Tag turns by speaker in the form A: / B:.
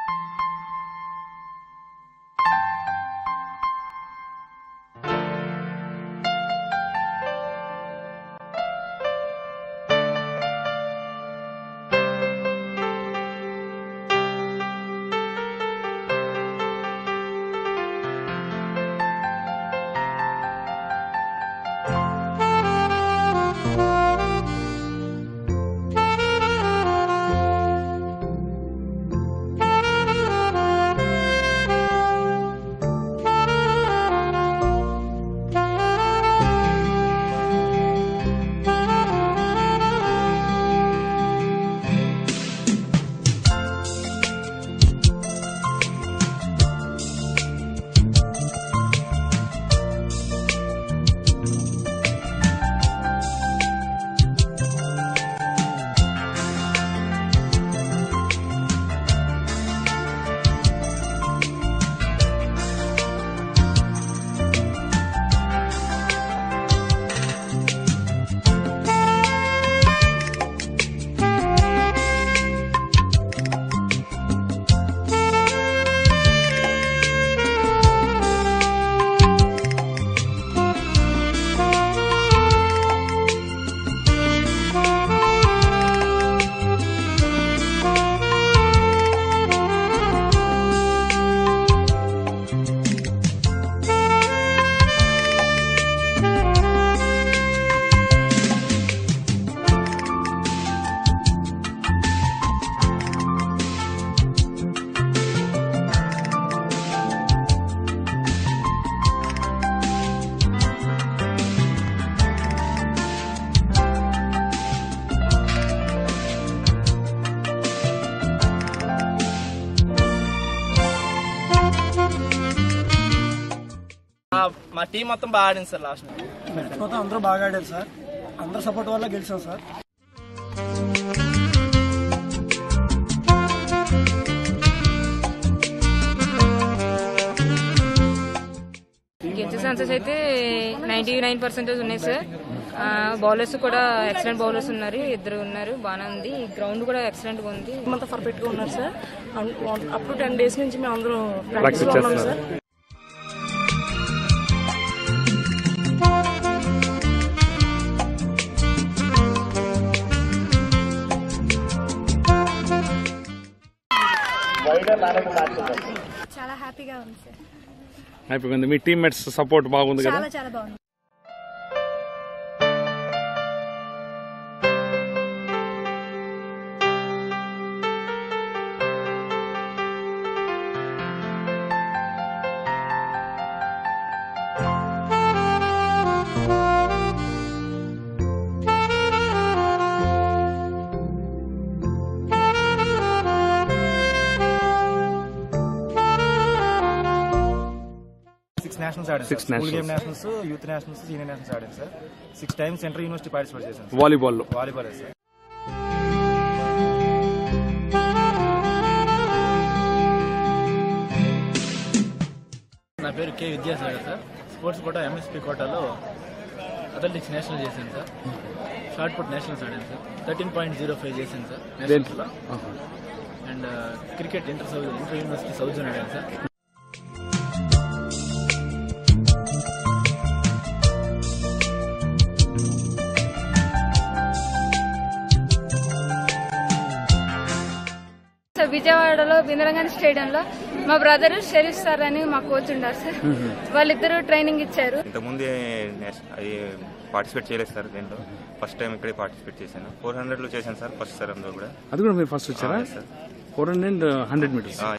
A: మా- మా టీం మొత్తం బాగా ఆడింది సార్ లాస్ట్
B: మొత్తం అందరూ బాగా ఆడారు సార్ అందరు సపోర్ట్ వల్ల గెలిచాం సార్
C: గెలిచే ఛాన్సెస్ అయితే నైంటీ నైన్ పర్సెంటేజ్ ఉన్నాయి సార్ బౌలర్స్ కూడా ఎక్సలెంట్ బౌలర్స్ ఉన్నారు ఇద్దరు ఉన్నారు బాగానే ఉంది గ్రౌండ్ కూడా ఎక్సలెంట్ గా ఉంది
D: అంతా పర్ఫెక్ట్ గా ఉన్నారు sir up to ten days నుంచి మేము అందరూ ప్రాక్టీస్ లో ఉన్నాం సార్
E: చాలా హ్యాపీగా ఉంది సార్
F: హ్యాపీగా ఉంది మీ టీమ్మేట్స్ సపోర్ట్ బాగుంది కదా
E: చాలా చాలా బాగుంది
G: సిక్స్ నేషనల్స్ ఆడాను
F: Six
G: sir school game
F: nationals.
G: Nationals youth nationals senior nationals ఆడాను sir six times central university participate చేశాను సార్
F: వాలీబాల్
G: వాలీబాల్ సార్
H: నా పేరు K Vidyasagar sir sports quota MSP కోటాలో అథ్లెటిక్స్ నేషనల్ చేశాను సార్ షార్ట్ పుట్ నేషనల్స్ ఆడాను sir thirteen point zero five చేశాను sir నేషనల్స్లో and cricket inter south inter university south zone ఆడాను sir
E: so విజయవాడలో బిందరంగాని స్టేడియంలో మా బ్రదర్ షరీఫ్ సార్ అని మా కోచ్ ఉన్నారు సార్ వాళ్ళిద్దరూ ట్రైనింగ్ ఇచ్చారు
I: ఇంతకుముందు పార్టిసిపేట్ చేయలేదు సార్ దీంట్లో ఫస్ట్ టైం ఇక్కడే పార్టిసిపేట్ చేశాను ఫోర్ హండ్రెడ్ లో చేశాను సార్ ఫస్ట్ సార్ అందులో కూడా
F: అది కూడా మీరు ఫస్ట్ వచ్చారా
I: yes, sir.
F: Four hundred hundred meters
I: ఆ,